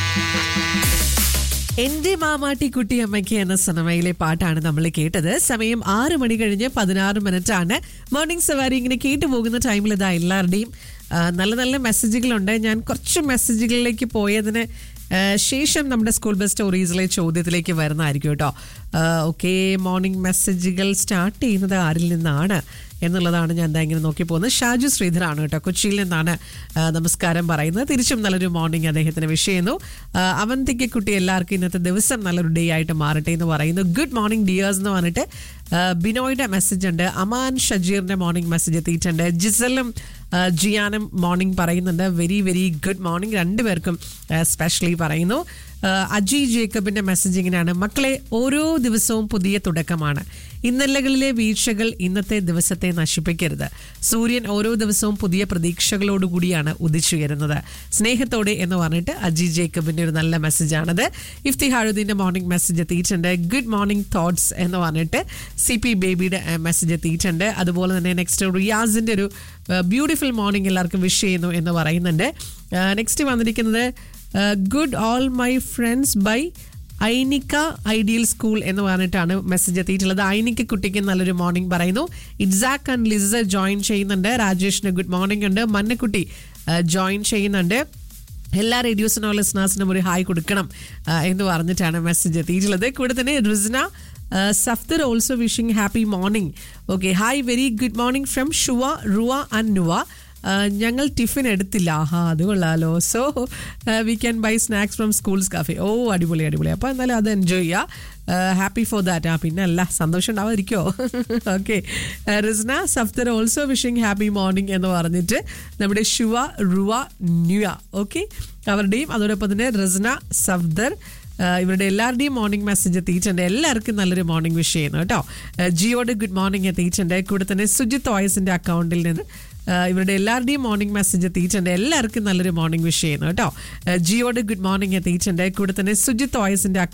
എന്റെ മാമാട്ടി കുട്ടി അമ്മയ്ക്ക് എന്ന സിനിമയിലെ പാട്ടാണ് നമ്മൾ കേട്ടത് സമയം ആറ് മണി കഴിഞ്ഞ് പതിനാറ് മിനിറ്റ് ആണ് മോർണിംഗ് സവാരി ഇങ്ങനെ കേട്ടു പോകുന്ന ടൈമിൽ ഇതാ എല്ലാവരുടെയും ആ, നല്ല നല്ല മെസ്സേജുകളുണ്ട് ഞാൻ കുറച്ച് മെസ്സേജുകളിലേക്ക് പോയതിന് ആ, ശേഷം നമ്മുടെ സ്കൂൾ ബസ് സ്റ്റോറീസിലെ ചോദ്യത്തിലേക്ക് വരുന്നതായിരിക്കും കേട്ടോ ഓക്കെ മോർണിംഗ് മെസ്സേജുകൾ സ്റ്റാർട്ട് ചെയ്യുന്നത് ആരിൽ നിന്നാണ് എന്നുള്ളതാണ് ഞാൻ എന്താ ഇങ്ങനെ നോക്കി പോകുന്നത് ഷാജു ശ്രീധരാണ് കേട്ടോ കൊച്ചിയിൽ നിന്നാണ് ആ, നമസ്കാരം പറയുന്നത് തിരിച്ചും നല്ലൊരു മോർണിംഗ് അദ്ദേഹത്തിന് വിഷ് ചെയ്യുന്നു ആ, അവന്തിക്ക് കുട്ടി എല്ലാവർക്കും ഇന്നത്തെ ദിവസം നല്ലൊരു ഡേ ആയിട്ട് മാറട്ടെ എന്ന് പറയുന്നു ഗുഡ് മോർണിംഗ് ഡിയേഴ്സ് എന്ന് പറഞ്ഞിട്ട് ആ, ബിനോയുടെ മെസ്സേജ് ഉണ്ട് അമാൻ ഷജീറിന്റെ മോർണിംഗ് മെസ്സേജ് എത്തിയിട്ടുണ്ട് ജിസലും ആ, ജിയാനും മോർണിംഗ് പറയുന്നുണ്ട് വെരി വെരി ഗുഡ് മോർണിംഗ് രണ്ടുപേർക്കും സ്പെഷ്യലി പറയുന്നു ആ, അജി ജേക്കബിന്റെ മെസ്സേജ് ഇങ്ങനെയാണ് മക്കളെ ഓരോ ദിവസവും പുതിയ തുടക്കമാണ് ഇന്നലകളിലെ വീഴ്ചകൾ ഇന്നത്തെ ദിവസത്തെ നശിപ്പിക്കരുത് സൂര്യൻ ഓരോ ദിവസവും പുതിയ പ്രതീക്ഷകളോടുകൂടിയാണ് ഉദിച്ചുയരുന്നത് സ്നേഹത്തോടെ എന്ന് പറഞ്ഞിട്ട് അജി ജേക്കബിന്റെ ഒരു നല്ല മെസ്സേജാണത് ഇഫ്തിഹാഴുദ്ദീന്റെ മോർണിംഗ് മെസ്സേജ് എത്തിയിട്ടുണ്ട് ഗുഡ് മോർണിംഗ് തോട്ട്സ് എന്ന് പറഞ്ഞിട്ട് സി പി ബേബിയുടെ മെസ്സേജ് എത്തിയിട്ടുണ്ട് അതുപോലെ തന്നെ നെക്സ്റ്റ് റിയാസിന്റെ ഒരു ബ്യൂട്ടിഫുൾ മോർണിംഗ് എല്ലാവർക്കും വിഷ് ചെയ്യുന്നു എന്ന് പറയുന്നുണ്ട് നെക്സ്റ്റ് വന്നിരിക്കുന്നത് good all my friends by Ainikka ideal school എന്ന് പറഞ്ഞിട്ടാണ് മെസ്സേജ് എത്തിയിട്ടുള്ളത് ഐനിക്ക കുട്ടിക്ക് നല്ലൊരു മോർണിംഗ് പറയുന്നു ഇറ്റ്സാക്ക് ആൻഡ് ലിസ ജോയിൻ ചെയ്യുന്നുണ്ട് രാജേഷിന് ഗുഡ് മോർണിംഗ് ഉണ്ട് മന്നക്കുട്ടി ജോയിൻ ചെയ്യുന്നുണ്ട് എല്ലാ റേഡിയോസിനോ ലിസ്ണേഴ്സിനും ഒരു ഹായ് കൊടുക്കണം ആ, എന്ന് പറഞ്ഞിട്ടാണ് മെസ്സേജ് എത്തിയിട്ടുള്ളത് കൂടെ തന്നെ Risna Safdar also wishing happy morning okay hi very good morning from Shuva Ruva and Nuva ആ, ഞങ്ങൾ ടിഫിൻ എടുത്തില്ല ആഹാ അത് കൊള്ളാലോ so we can buy snacks from schools cafe ഓ അടിപൊളി അടിപൊളി അപ്പോൾ എന്തായാലും അത് എൻജോയ് ചെയ്യുക ഹാപ്പി ഫോർ ദാറ്റ് ആ പിന്നെ അല്ല സന്തോഷം ഉണ്ടാവാതിരിക്കോ okay Risna Safdar also wishing happy morning എന്ന് പറഞ്ഞിട്ട് നമ്മുടെ ഷുവ റുവ ന്യൂയ ഓക്കെ അവരുടെയും അതോടൊപ്പം തന്നെ റിസ്ന സഫ്ദർ ആ, ഇവരുടെ എല്ലാവരുടെയും മോർണിംഗ് മെസ്സേജ് എത്തിയിട്ടുണ്ട് എല്ലാവർക്കും നല്ലൊരു മോർണിംഗ് വിഷ് ചെയ്യുന്നു കേട്ടോ ആ, ജിയോയുടെ ഗുഡ് മോർണിംഗ് എത്തിയിട്ടുണ്ട് കൂടെ തന്നെ സുജിത് ഓയസിന്റെ അക്കൗണ്ടിൽ നിന്ന് ആ, ഇവരുടെ എല്ലാവരുടെയും മോർണിംഗ് മെസ്സേജ് എത്തിയിട്ടുണ്ട് എല്ലാവർക്കും നല്ലൊരു മോർണിംഗ് വിഷ് ചെയ്യുന്നു കേട്ടോ ആ, ജിയോയുടെ ഗുഡ് മോർണിംഗ് എത്തിയിട്ടുണ്ട് കൂടെ തന്നെ സുജിത് ഓയസിന്റെ